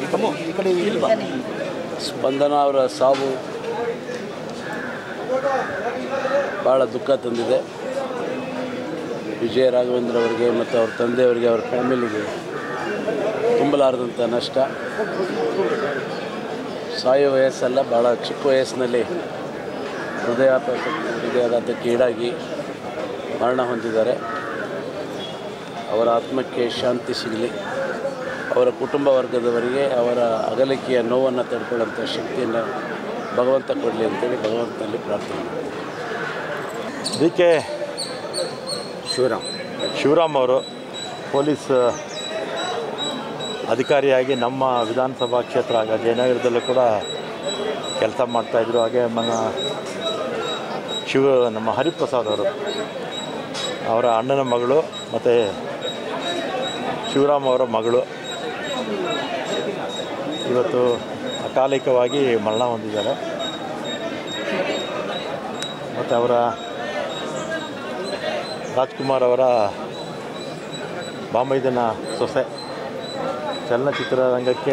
ಈ ಕಡೆ ಇಲ್ಲಿ ಬಾ. ಸ್ಪಂದನ ಅವರ ಸಾವು ಭಾಳ ದುಃಖ ತಂದಿದೆ ವಿಜಯ ರಾಘವೇಂದ್ರ ಅವರಿಗೆ ಮತ್ತು ಅವ್ರ ತಂದೆಯವರಿಗೆ ಅವ್ರ ಫ್ಯಾಮಿಲಿಗೆ ತುಂಬಲಾರದಂಥ ನಷ್ಟ ಸಾಯೋ ವಯಸ್ಸಲ್ಲ ಭಾಳ ಚಿಕ್ಕ ವಯಸ್ಸಿನಲ್ಲಿ ಹೃದಯಾಘಾತ ಹೃದಯಾಘಾತಕ್ಕೆ ಈಡಾಗಿ ಮರಣ ಹೊಂದಿದ್ದಾರೆ ಅವರ ಆತ್ಮಕ್ಕೆ ಶಾಂತಿ ಸಿಗಲಿ ಅವರ ಕುಟುಂಬ ವರ್ಗದವರಿಗೆ ಅವರ ಅಗಲಿಕೆಯ ನೋವನ್ನು ತಡ್ಕೊಳ್ಳೋಂಥ ಶಕ್ತಿಯನ್ನು ಭಗವಂತ ಕೊಡಲಿ ಅಂತೇಳಿ ಭಗವಂತನಲ್ಲಿ ಪ್ರಾರ್ಥನೆ ಮಾಡ್ತೀನಿ. ಡಿ ಕೆ ಶಿವರಾಮ್ ಶಿವರಾಮ್ ಅವರು ಪೊಲೀಸ್ ಅಧಿಕಾರಿಯಾಗಿ ನಮ್ಮ ವಿಧಾನಸಭಾ ಕ್ಷೇತ್ರ ಆಗ ಜಯನಗರದಲ್ಲೂ ಕೂಡ ಕೆಲಸ ಮಾಡ್ತಾಯಿದ್ರು ಹಾಗೆ మన ಶಿವ ನಮ್ಮ ಹರಿಪ್ರಸಾದ್ ಅವರು ಅವರ ಅಣ್ಣನ ಮಗಳು ಮತ್ತು ಶಿವರಾಮ್ ಅವರ ಮಗಳು ಇವತ್ತು ಅಕಾಲಿಕವಾಗಿ ಮರಣ ಹೊಂದಿದ್ದಾರೆ ಮತ್ತು ಅವರ ರಾಜ್ಕುಮಾರ್ ಅವರ ಬಾಮೈದನ ಸೊಸೆ ಚಲನಚಿತ್ರ ರಂಗಕ್ಕೆ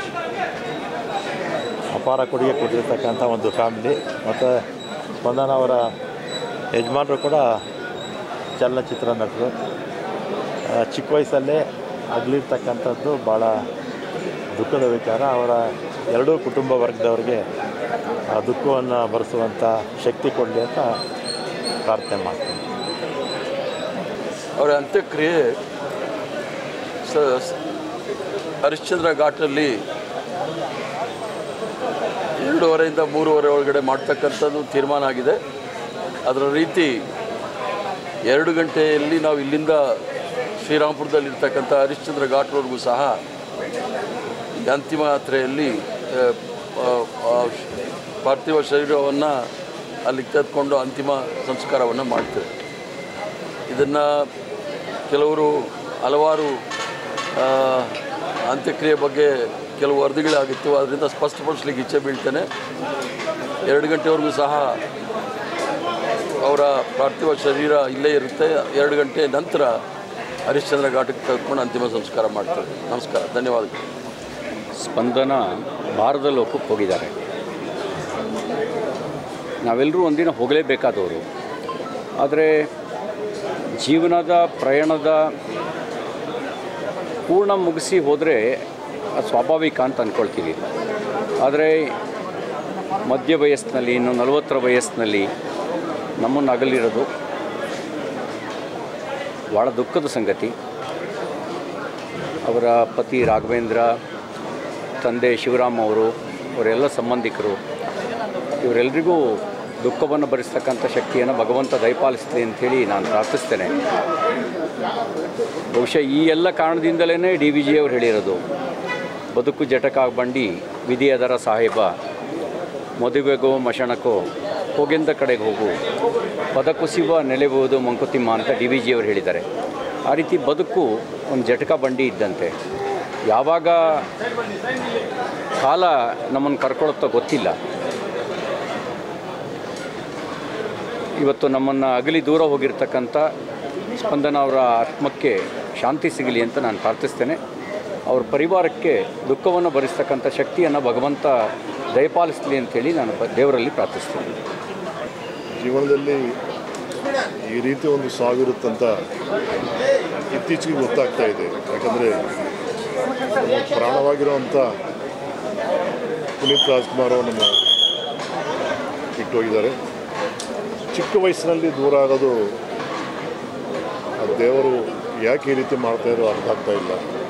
ಅಪಾರ ಕೊಡುಗೆ ಕೊಟ್ಟಿರ್ತಕ್ಕಂಥ ಒಂದು ಫ್ಯಾಮಿಲಿ ಮತ್ತು ಸ್ಪಂದನ ಅವರ ಯಜಮಾನರು ಕೂಡ ಚಲನಚಿತ್ರ ನಟರು ಆ, ಚಿಕ್ಕ ವಯಸ್ಸಲ್ಲೇ ಅಗಲಿರ್ತಕ್ಕಂಥದ್ದು ಭಾಳ ದುಃಖದ ವಿಚಾರ ಅವರ ಎರಡೂ ಕುಟುಂಬ ವರ್ಗದವರಿಗೆ ಆ ದುಃಖವನ್ನು ಭರಿಸುವಂಥ ಶಕ್ತಿ ಕೊಡಲಿ ಅಂತ ಪ್ರಾರ್ಥನೆ ಮಾಡ್ತೀನಿ ಅವರ ಅಂತ್ಯಕ್ರಿಯೆ ಸ ಸ- ಹರಿಶ್ಚಂದ್ರ ಘಾಟಲ್ಲಿ ಎರಡೂವರೆಯಿಂದ ಮೂರುವರೆ ಒಳಗಡೆ ಮಾಡ್ತಕ್ಕಂಥದ್ದು ತೀರ್ಮಾನ ಆಗಿದೆ ಅದರ ರೀತಿ ಎರಡು ಗಂಟೆಯಲ್ಲಿ ನಾವು ಇಲ್ಲಿಂದ ಶ್ರೀರಾಮಪುರದಲ್ಲಿರ್ತಕ್ಕಂಥ ಹರಿಶ್ಚಂದ್ರ ಘಾಟ್ವರೆಗೂ ಸಹ ಈ ಅಂತಿಮ ಯಾತ್ರೆಯಲ್ಲಿ ಆ, ಆ, ಆ, ಪಾರ್ಥಿವ ಶರೀರವನ್ನು ಅಲ್ಲಿಗೆ ತೆಗೆದುಕೊಂಡು ಅಂತಿಮ ಸಂಸ್ಕಾರವನ್ನು ಮಾಡ್ತೇವೆ ಇದನ್ನು ಕೆಲವರು ಹಲವಾರು ಆ, ಅಂತ್ಯಕ್ರಿಯೆ ಬಗ್ಗೆ ಕೆಲವು ವರದಿಗಳಾಗಿತ್ತು ಅದರಿಂದ ಸ್ಪಷ್ಟಪಡಿಸ್ಲಿಕ್ಕೆ ಇಚ್ಛೆ ಬೀಳ್ತೇನೆ ಎರಡು ಗಂಟೆವರೆಗೂ ಸಹ ಅವರ ಪಾರ್ಥಿವ ಶರೀರ ಇಲ್ಲೇ ಇರುತ್ತೆ ಎರಡು ಗಂಟೆ ನಂತರ ಹರಿಶ್ಚಂದ್ರ ಘಾಟಕ್ಕೆ ತೆಗೆದುಕೊಂಡು ಅಂತಿಮ ಸಂಸ್ಕಾರ ಮಾಡ್ತೇವೆ ನಮಸ್ಕಾರ ಧನ್ಯವಾದಗಳು ಸ್ಪಂದನ ಭಾರತ ಲೋಕಕ್ಕೆ ಹೋಗಿದ್ದಾರೆ ನಾವೆಲ್ಲರೂ ಒಂದಿನ ಹೋಗಲೇಬೇಕಾದವರು ಆದರೆ ಜೀವನದ ಪ್ರಯಾಣದ ಪೂರ್ಣ ಮುಗಿಸಿ ಹೋದರೆ ಅದು ಸ್ವಾಭಾವಿಕ ಅಂತ ಅಂದ್ಕೊಳ್ತೀವಿ ಆದರೆ ಮಧ್ಯ ವಯಸ್ಸಿನಲ್ಲಿ ಇನ್ನು ನಲವತ್ತರ ವಯಸ್ಸಿನಲ್ಲಿ ನಮ್ಮನ್ನು ಅಗಲಿರೋದು ಭಾಳ ದುಃಖದ ಸಂಗತಿ ಅವರ ಪತಿ ರಾಘವೇಂದ್ರ ತಂದೆ ಶಿವರಾಮ್ ಅವರು ಅವರೆಲ್ಲ ಸಂಬಂಧಿಕರು ಇವರೆಲ್ಲರಿಗೂ ದುಃಖವನ್ನು ಭರಿಸ್ತಕ್ಕಂಥ ಶಕ್ತಿಯನ್ನು ಭಗವಂತ ದಯಪಾಲಿಸಲಿ ಅಂಥೇಳಿ ನಾನು ಪ್ರಾರ್ಥಿಸ್ತೇನೆ ಬಹುಶಃ ಈ ಎಲ್ಲ ಕಾರಣದಿಂದಲೇ ಡಿ ವಿ ಜಿ ಅವರು ಹೇಳಿರೋದು ಬದುಕು ಜಟಕ ಬಂಡಿ ವಿಧಿಯದರ ಸಾಹೇಬ ಮದುವೆಗೋ ಮಶಣಕ್ಕೋ ಹೋಗೆಂದ ಕಡೆಗೆ ಹೋಗು ಪದ ಕುಸಿಯುವ ನೆಲೆಬಹುದು ಮಂಕುತಿಮ್ಮ ಅಂತ ಡಿ ವಿ ಜಿ ಅವರು ಹೇಳಿದ್ದಾರೆ ಆ ರೀತಿ ಬದುಕು ಒಂದು ಜಟಕ ಬಂಡಿ ಇದ್ದಂತೆ ಯಾವಾಗ ಕಾಲ ನಮ್ಮನ್ನು ಕರ್ಕೊಳ್ಳುತ್ತೋ ಗೊತ್ತಿಲ್ಲ ಇವತ್ತು ನಮ್ಮನ್ನು ಅಗಲಿ ದೂರ ಹೋಗಿರ್ತಕ್ಕಂಥ ಸ್ಪಂದನ ಅವರ ಆತ್ಮಕ್ಕೆ ಶಾಂತಿ ಸಿಗಲಿ ಅಂತ ನಾನು ಪ್ರಾರ್ಥಿಸ್ತೇನೆ ಅವ್ರ ಪರಿವಾರಕ್ಕೆ ದುಃಖವನ್ನು ಭರಿಸ್ತಕ್ಕಂಥ ಶಕ್ತಿಯನ್ನು ಭಗವಂತ ದಯಪಾಲಿಸಲಿ ಅಂತೇಳಿ ನಾನು ಬ- ದೇವರಲ್ಲಿ ಪ್ರಾರ್ಥಿಸ್ತೇನೆ ಜೀವನದಲ್ಲಿ ಈ ರೀತಿ ಒಂದು ಸಾವಿರುತ್ತಂತ ಇತ್ತೀಚೆಗೆ ಗೊತ್ತಾಗ್ತಾ ಇದೆ ಯಾಕಂದರೆ ಪ್ರಾಣವಾಗಿರುವಂಥ ಪುನೀತ್ ರಾಜ್ಕುಮಾರ್ ಅವರು ನಮ್ಮ ಬಿಟ್ಟೋಗಿದ್ದಾರೆ ಚಿಕ್ಕ ವಯಸ್ಸಿನಲ್ಲಿ ದೂರ ಆಗೋದು ಆ ದೇವರು ಯಾಕೆ ಈ ರೀತಿ ಮಾಡ್ತಾಯಿರೋ ಅರ್ಥ ಆಗ್ತಾ ಇಲ್ಲ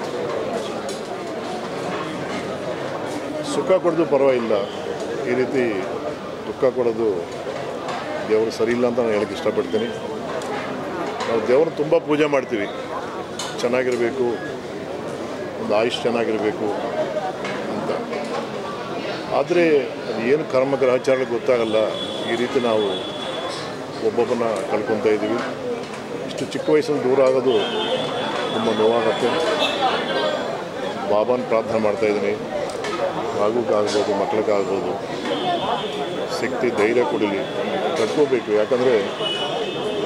ಸುಖ ಕೊಡೋದು ಪರವಾಗಿಲ್ಲ ಈ ರೀತಿ ದುಃಖ ಕೊಡೋದು ದೇವರು ಸರಿ ಇಲ್ಲ ಅಂತ ನಾನು ಹೇಳಕ್ಕೆ ಇಷ್ಟಪಡ್ತೀನಿ ನಾವು ದೇವ್ರನ್ನ ತುಂಬ ಪೂಜೆ ಮಾಡ್ತೀವಿ ಚೆನ್ನಾಗಿರಬೇಕು ಒಂದು ಆಯುಷ್ ಚೆನ್ನಾಗಿರಬೇಕು ಅಂತ ಆದರೆ ಅದು ಏನು ಕರ್ಮ ಗ್ರಹಚಾರ ಗೊತ್ತಾಗಲ್ಲ ಈ ರೀತಿ ನಾವು ಒಬ್ಬೊಬ್ಬನ ಕಳ್ಕೊತಾ ಇದ್ದೀವಿ ಇಷ್ಟು ಚಿಕ್ಕ ವಯಸ್ಸಲ್ಲಿ ದೂರ ಆಗೋದು ತುಂಬ ನೋವಾಗುತ್ತೆ ಬಾಬಾನ ಪ್ರಾರ್ಥನೆ ಮಾಡ್ತಾ ಇದ್ದೀನಿ ಮಗುಗಾಗ್ಬೋದು ಮಕ್ಳಿಗಾಗ್ಬೋದು ಶಕ್ತಿ ಧೈರ್ಯ ಕೊಡಲಿ ತಡ್ಕೋಬೇಕು ಯಾಕಂದರೆ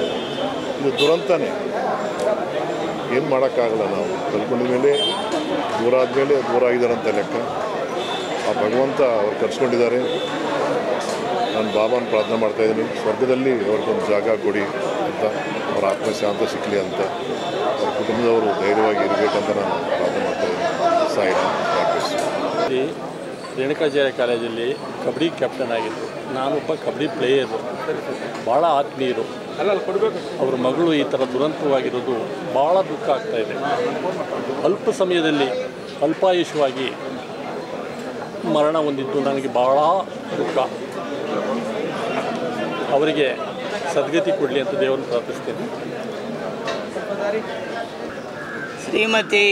ಇದು ದುರಂತನೇ ಏನು ಮಾಡೋಕ್ಕಾಗಲ್ಲ ನಾವು ಕಲ್ಕೊಂಡಿದ ಮೇಲೆ ದೂರ ಆದಮೇಲೆ ದೂರ ಆಗಿದ್ದಾರಂತ ಲೆಕ್ಕ ಆ ಭಗವಂತ ಅವ್ರು ಕರ್ಸ್ಕೊಂಡಿದ್ದಾರೆ ನಾನು ಬಾಬಾನ ಪ್ರಾರ್ಥನೆ ಮಾಡ್ತಾ ಇದ್ದೀನಿ ಸ್ವರ್ಗದಲ್ಲಿ ಅವ್ರಿಗೊಂದು ಜಾಗ ಕೊಡಿ ಅಂತ ಅವ್ರ ಆತ್ಮ ಶಾಂತ ಸಿಕ್ಕಲಿ ಅಂತ ಅವ್ರ ಕುಟುಂಬದವರು ಧೈರ್ಯವಾಗಿ ಇರಬೇಕಂತ ನಾನು ಪ್ರಾರ್ಥನೆ ಮಾಡ್ತಾ ಇದ್ದೀನಿ ಸಾಯಿರಾಮ್ ಪ್ರಾಕ್ಟೀಸ್ ಇಲ್ಲಿ ರೇಣುಕಾಚಾರ್ಯ ಕಾಲೇಜಲ್ಲಿ ಕಬಡ್ಡಿ ಕ್ಯಾಪ್ಟನ್ ಆಗಿದ್ದರು ನಾನೊಬ್ಬ ಕಬಡ್ಡಿ ಪ್ಲೇಯರು ಭಾಳ ಆತ್ಮೀಯರು ಅವ್ರ ಮಗಳು ಈ ಥರ ದುರಂತವಾಗಿರೋದು ಭಾಳ ದುಃಖ ಆಗ್ತಾ ಇದೆ ಅಲ್ಪ ಸಮಯದಲ್ಲಿ ಅಲ್ಪಾಯುಷವಾಗಿ ಮರಣ ಹೊಂದಿದ್ದು ನನಗೆ ಭಾಳ ದುಃಖ ಅವರಿಗೆ ಸದ್ಗತಿ ಕೊಡಲಿ ಅಂತ ದೇವರನ್ನು ಪ್ರಾರ್ಥಿಸ್ತೇನೆ ಶ್ರೀಮತಿ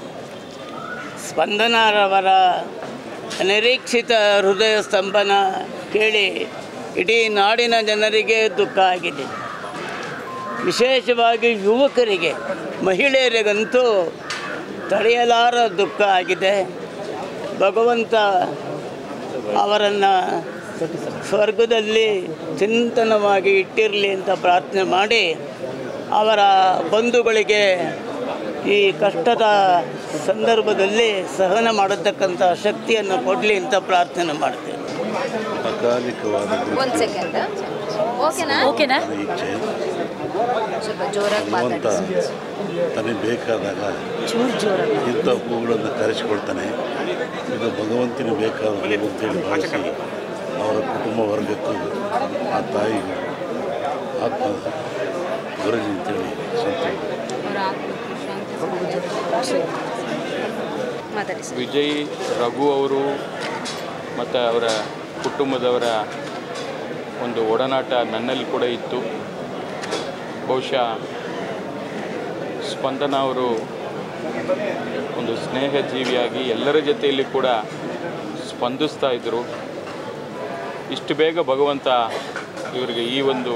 ಸ್ಪಂದನಾರವರ ಅನಿರೀಕ್ಷಿತ ಹೃದಯ ಸ್ತಂಭನ ಕೇಳಿ ಇಡೀ ನಾಡಿನ ಜನರಿಗೆ ದುಃಖ ಆಗಿದೆ ವಿಶೇಷವಾಗಿ ಯುವಕರಿಗೆ ಮಹಿಳೆಯರಿಗಂತೂ ತಡೆಯಲಾರ ದುಃಖ ಆಗಿದೆ ಭಗವಂತ ಅವರನ್ನು ಸ್ವರ್ಗದಲ್ಲಿ ಚಿಂತನವಾಗಿ ಇಟ್ಟಿರಲಿ ಅಂತ ಪ್ರಾರ್ಥನೆ ಮಾಡಿ ಅವರ ಬಂಧುಗಳಿಗೆ ಈ ಕಷ್ಟದ ಸಂದರ್ಭದಲ್ಲಿ ಸಹನ ಮಾಡತಕ್ಕಂಥ ಶಕ್ತಿಯನ್ನು ಕೊಡಲಿ ಅಂತ ಪ್ರಾರ್ಥನೆ ಮಾಡ್ತೇನೆ ಅಕಾಲಿಕವಾದ ಒಂದ್ ಸೆಕೆಂಡ್ ಓಕೆನಾ ಓಕೆನಾ ಇಚ್ಛೆ ಸ್ವಲ್ಪ ಜೋರಾಗಿ ಭಗವಂತ ಮಾತಾಡಿ ತನಗೆ ಬೇಕಾದಾಗ ಚೂರು ಜೋರಾಗಿ ಇಂಥ ಹೂಗಳನ್ನು ಕರೆಸಿಕೊಳ್ತಾನೆ ಇದು ಭಗವಂತನ ಬೇಕಾದ ಹೂ ಅಂತೇಳಿ ಭಾವಿಸಿ ಅವರ ಕುಟುಂಬ ವರ್ಗಕ್ಕೂ ಆ ತಾಯಿಗೂ ಆತ್ಮ ಬರಲಿ ಅಂತೇಳಿ ಸಂತೋಷ ಅವ್ರ ಆತ್ಮಕ್ಕೆ ಶಾಂತಿ ಮಾತಾಡಿ ಸರ್ ವಿಜಯ್ ರಘು ಅವರು ಮತ್ತು ಅವರ ಕುಟುಂಬದವರ ಒಂದು ಒಡನಾಟ ನನ್ನಲ್ಲಿ ಕೂಡ ಇತ್ತು ಬಹುಶಃ ಸ್ಪಂದನ ಅವರು ಒಂದು ಸ್ನೇಹ ಜೀವಿಯಾಗಿ ಎಲ್ಲರ ಜೊತೆಯಲ್ಲಿ ಕೂಡ ಸ್ಪಂದಿಸ್ತಾ ಇದ್ದರು ಇಷ್ಟು ಬೇಗ ಭಗವಂತ ಇವರಿಗೆ ಈ ಒಂದು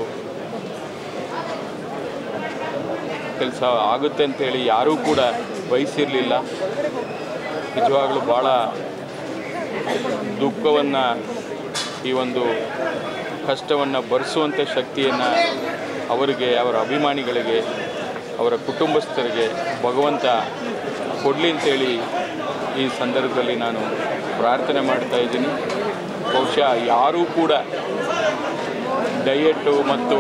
ಕೆಲಸ ಆಗುತ್ತೆ ಅಂತೇಳಿ ಯಾರೂ ಕೂಡ ಬಯಸಿರಲಿಲ್ಲ ನಿಜವಾಗಲೂ ಭಾಳ ದುಃಖವನ್ನು ಈ ಒಂದು ಕಷ್ಟವನ್ನು ಭರಿಸುವಂಥ ಶಕ್ತಿಯನ್ನು ಅವರಿಗೆ ಅವರ ಅಭಿಮಾನಿಗಳಿಗೆ ಅವರ ಕುಟುಂಬಸ್ಥರಿಗೆ ಭಗವಂತ ಕೊಡಲಿ ಅಂತೇಳಿ ಈ ಸಂದರ್ಭದಲ್ಲಿ ನಾನು ಪ್ರಾರ್ಥನೆ ಮಾಡ್ತಾ ಇದ್ದೀನಿ ಬಹುಶಃ ಯಾರೂ ಕೂಡ ಡಯೆಟ್ಟು ಮತ್ತು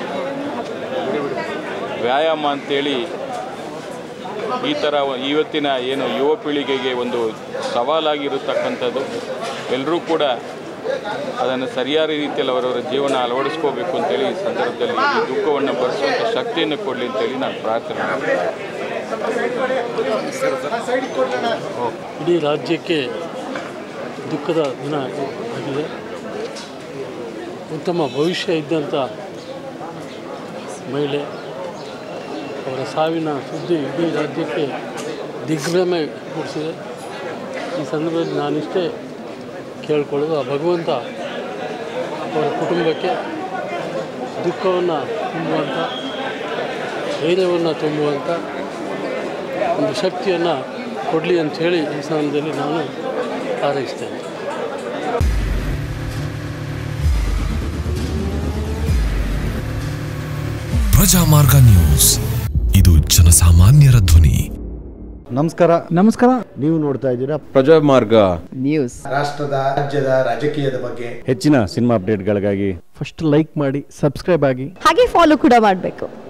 ವ್ಯಾಯಾಮ ಅಂತೇಳಿ ಈ ಥರ ಇವತ್ತಿನ ಏನು ಯುವ ಪೀಳಿಗೆಗೆ ಒಂದು ಸವಾಲಾಗಿರತಕ್ಕಂಥದ್ದು ಎಲ್ಲರೂ ಕೂಡ ಅದನ್ನು ಸರಿಯಾದ ರೀತಿಯಲ್ಲಿ ಅವರವರ ಜೀವನ ಅಳವಡಿಸ್ಕೋಬೇಕು ಅಂತೇಳಿ ಈ ಸಂದರ್ಭದಲ್ಲಿ ಈ ದುಃಖವನ್ನು ಭರಿಸುವಂಥ ಶಕ್ತಿಯನ್ನು ಕೊಡಲಿ ಅಂತೇಳಿ ನಾನು ಪ್ರಾರ್ಥನೆ ಮಾಡ್ತೀನಿ ಇಡೀ ರಾಜ್ಯಕ್ಕೆ ದುಃಖದ ದಿನ ಆಗಿದೆ ಉತ್ತಮ ಭವಿಷ್ಯ ಇದ್ದಂಥ ಮಹಿಳೆ ಅವರ ಸಾವಿನ ಸುದ್ದಿ ಇಡೀ ರಾಜ್ಯಕ್ಕೆ ದಿಗ್ಭ್ರಮೆ ಮೂಡಿಸಿದೆ ಈ ಸಂದರ್ಭದಲ್ಲಿ ನಾನಿಷ್ಟೇ ಕೇಳ್ಕೊಳ್ಳೋದು ಆ ಭಗವಂತ ಅವರ ಕುಟುಂಬಕ್ಕೆ ದುಃಖವನ್ನು ತುಂಬುವಂಥ ಧೈರ್ಯವನ್ನು ತುಂಬುವಂಥ ಒಂದು ಶಕ್ತಿಯನ್ನು ಕೊಡಲಿ ಅಂಥೇಳಿ ಈ ಸ್ಥಾನದಲ್ಲಿ ನಾನು ಹಾರೈಸ್ತೇನೆ ಪ್ರಜಾಮಾರ್ಗ ನ್ಯೂಸ್ ಇದು ಜನಸಾಮಾನ್ಯರ ಧ್ವನಿ ನಮಸ್ಕಾರ ನಮಸ್ಕಾರ ನೀವು ನೋಡ್ತಾ ಇದ್ದೀರಾ ಪ್ರಜಾಮಾರ್ಗ ನ್ಯೂಸ್ ರಾಷ್ಟ್ರದ ರಾಜ್ಯದ ರಾಜಕೀಯದ ಬಗ್ಗೆ ಹೆಚ್ಚಿನ ಸಿನಿಮಾ ಅಪ್ಡೇಟ್ಗಳಿಗಾಗಿ ಫಸ್ಟ್ ಲೈಕ್ ಮಾಡಿ ಸಬ್ಸ್ಕ್ರೈಬ್ ಆಗಿ ಹಾಗೆ ಫಾಲೋ ಕೂಡ ಮಾಡಬೇಕು